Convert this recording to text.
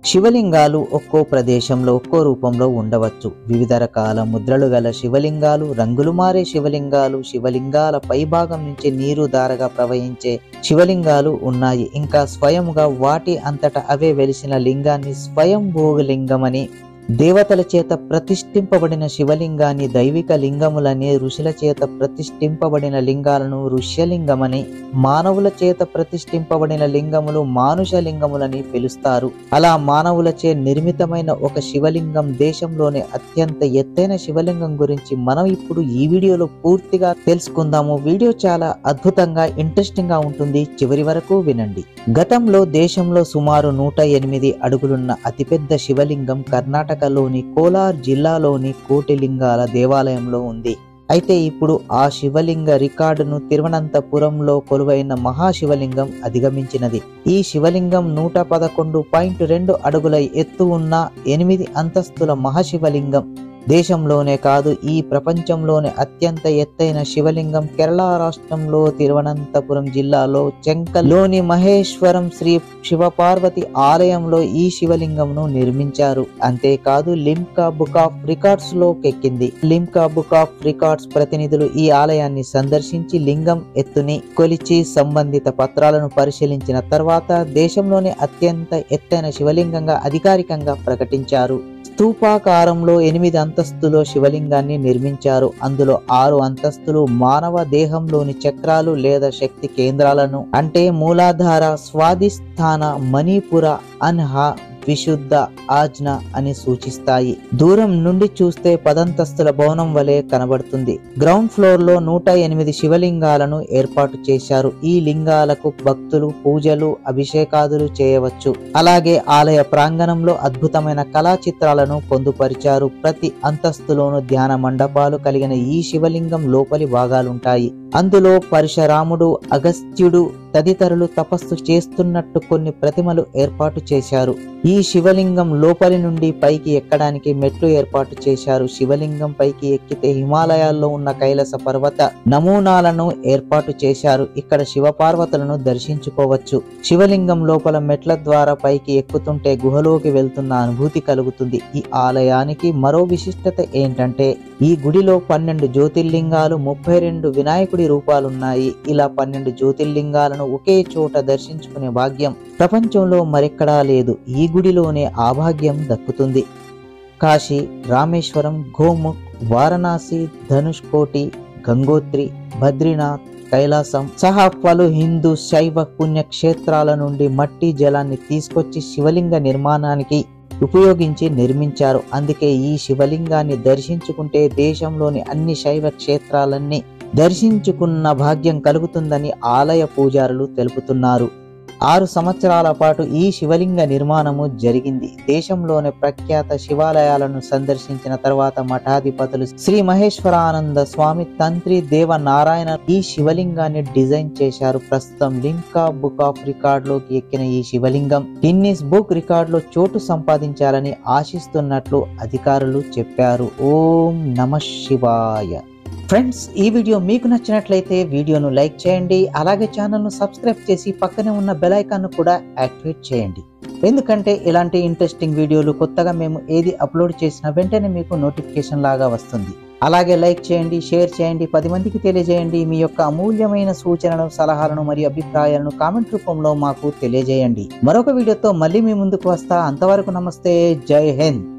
శివలింగాలు ఒక్కో ప్రదేశంలో ఒక్కో రూపంలో ఉండవచ్చు వివిధ రకాల ముద్రలు గల శివలింగాలు రంగులు మారే శివలింగాలు శివలింగాల పైభాగం నుంచి నీరు దారగా ప్రవహించే శివలింగాలు ఉన్నాయి ఇంకా స్వయముగా వాటి అంతట అవే వెలిసిన లింగాన్ని స్వయంభోగలింగమని దేవతల చేత ప్రతిష్ఠింపబడిన శివలింగాన్ని దైవిక లింగములని ఋషుల చేత ప్రతిష్ఠింపబడిన లింగాలను ఋష్యలింగమని మానవుల చేత ప్రతిష్ఠింపబడిన లింగములు మానుష లింగములని పిలుస్తారు అలా మానవులచే నిర్మితమైన ఒక శివలింగం దేశంలోని అత్యంత ఎత్తైన శివలింగం గురించి మనం ఇప్పుడు ఈ వీడియోలో పూర్తిగా తెలుసుకుందాము వీడియో చాలా అద్భుతంగా ఇంట్రెస్టింగ్ గా ఉంటుంది చివరి వరకు వినండి గతంలో దేశంలో సుమారు నూట ఎనిమిది అడుగులున్న అతిపెద్ద శివలింగం కర్ణాటకలోని కోలార్ జిల్లాలోని కోటిలింగాల దేవాలయంలో ఉంది అయితే ఇప్పుడు ఆ శివలింగ రికార్డును తిరువనంతపురంలో కొలువైన మహాశివలింగం అధిగమించినది ఈ శివలింగం నూట పదకొండు పాయింట్ రెండు అడుగుల ఎత్తు ఉన్న ఎనిమిది అంతస్తుల మహాశివలింగం దేశంలోనే కాదు ఈ ప్రపంచంలోనే అత్యంత ఎత్తైన శివలింగం కేరళ రాష్ట్రంలో తిరువనంతపురం జిల్లాలో చెంకల్లోని మహేశ్వరం శ్రీ శివపార్వతి ఆలయంలో ఈ శివలింగంను నిర్మించారు అంతేకాదు లిమ్కా బుక్ ఆఫ్ రికార్డ్స్ లో కెక్కింది లిమ్కా బుక్ ఆఫ్ రికార్డ్స్ ప్రతినిధులు ఈ ఆలయాన్ని సందర్శించి లింగం ఎత్తుని కొలిచి సంబంధిత పత్రాలను పరిశీలించిన తర్వాత దేశంలోని అత్యంత ఎత్తైన శివలింగంగా అధికారికంగా ప్రకటించారు స్తూపాకారంలో ఎనిమిది అంతస్తులో శివలింగాన్ని నిర్మించారు అందులో ఆరు అంతస్తులు మానవ దేహంలోని చక్రాలు లేదా శక్తి కేంద్రాలను అంటే మూలాధార స్వాదిస్థాన మణిపుర అన్హ విశుద్ధ ఆజ్ఞ అని సూచిస్తాయి దూరం నుండి చూస్తే పదంతస్తుల భవనం వలె కనబడుతుంది గ్రౌండ్ ఫ్లోర్ లో నూట ఎనిమిది శివలింగాలను ఏర్పాటు చేశారు ఈ లింగాలకు భక్తులు పూజలు అభిషేకాదులు చేయవచ్చు అలాగే ఆలయ ప్రాంగణంలో అద్భుతమైన కళా చిత్రాలను పొందుపరిచారు ప్రతి అంతస్తులోనూ ధ్యాన మండపాలు కలిగిన ఈ శివలింగం లోపలి భాగాలుంటాయి అందులో పరశురాముడు అగస్త్యుడు తదితరులు తపస్సు చేస్తున్నట్టు కొన్ని ప్రతిమలు ఏర్పాటు చేశారు ఈ శివలింగం లోపలి నుండి పైకి ఎక్కడానికి మెట్లు ఏర్పాటు చేశారు శివలింగం పైకి ఎక్కితే హిమాలయాల్లో ఉన్న కైలాస పర్వత నమూనాలను ఏర్పాటు చేశారు ఇక్కడ శివపార్వతులను దర్శించుకోవచ్చు శివలింగం లోపల మెట్ల ద్వారా పైకి ఎక్కుతుంటే గుహలోకి వెళ్తున్న అనుభూతి కలుగుతుంది ఈ ఆలయానికి మరో విశిష్టత ఏంటంటే ఈ గుడిలో పన్నెండు జ్యోతిర్లింగాలు ముప్పై రెండు వినాయకుడి రూపాలున్నాయి ఇలా పన్నెండు జ్యోతిర్లింగాలను ఒకే చోట దర్శించుకునే భాగ్యం ప్రపంచంలో మరెక్కడా లేదు ఈ గుడిలోనే ఆ భాగ్యం దక్కుతుంది కాశీ రామేశ్వరం గోముఖ్ వారణాసి ధనుష్కోటి గంగోత్రి బద్రీనాథ్ కైలాసం సహా పలు హిందూ శైవ పుణ్యక్షేత్రాల నుండి మట్టి జలాన్ని తీసుకొచ్చి శివలింగ నిర్మాణానికి ఉపయోగించి నిర్మించారు అందుకే ఈ శివలింగాన్ని దర్శించుకుంటే దేశంలోని అన్ని శైవ క్షేత్రాలన్నీ దర్శించుకున్న భాగ్యం కలుగుతుందని ఆలయ పూజారులు తెలుపుతున్నారు ఆరు సంవత్సరాల పాటు ఈ శివలింగ నిర్మాణము జరిగింది దేశంలోని ప్రఖ్యాత శివాలయాలను సందర్శించిన తర్వాత మఠాధిపతులు శ్రీ మహేశ్వరానంద స్వామి తంత్రి దేవ నారాయణ ఈ శివలింగాన్ని డిజైన్ చేశారు ప్రస్తుతం లింకా బుక్ ఆఫ్ రికార్డ్ లోకి ఎక్కిన ఈ శివలింగం గిన్నిస్ బుక్ రికార్డ్ లో చోటు సంపాదించాలని ఆశిస్తున్నట్లు అధికారులు చెప్పారు ఓం నమ శివాయ ఫ్రెండ్స్ ఈ వీడియో మీకు నచ్చినట్లయితే వీడియోను లైక్ చేయండి అలాగే ఛానల్ను సబ్స్క్రైబ్ చేసి పక్కనే ఉన్న బెల్ ఐకాన్ను కూడా యాక్టివేట్ చేయండి ఎందుకంటే ఇలాంటి ఇంట్రెస్టింగ్ వీడియోలు కొత్తగా మేము ఏది అప్లోడ్ చేసిన వెంటనే మీకు నోటిఫికేషన్ లాగా వస్తుంది అలాగే లైక్ చేయండి షేర్ చేయండి పది మందికి తెలియజేయండి మీ యొక్క అమూల్యమైన సూచనలు సలహాలను మరియు అభిప్రాయాలను కామెంట్ రూపంలో మాకు తెలియజేయండి మరొక వీడియోతో మళ్ళీ మీ ముందుకు వస్తా అంతవరకు నమస్తే జై హింద్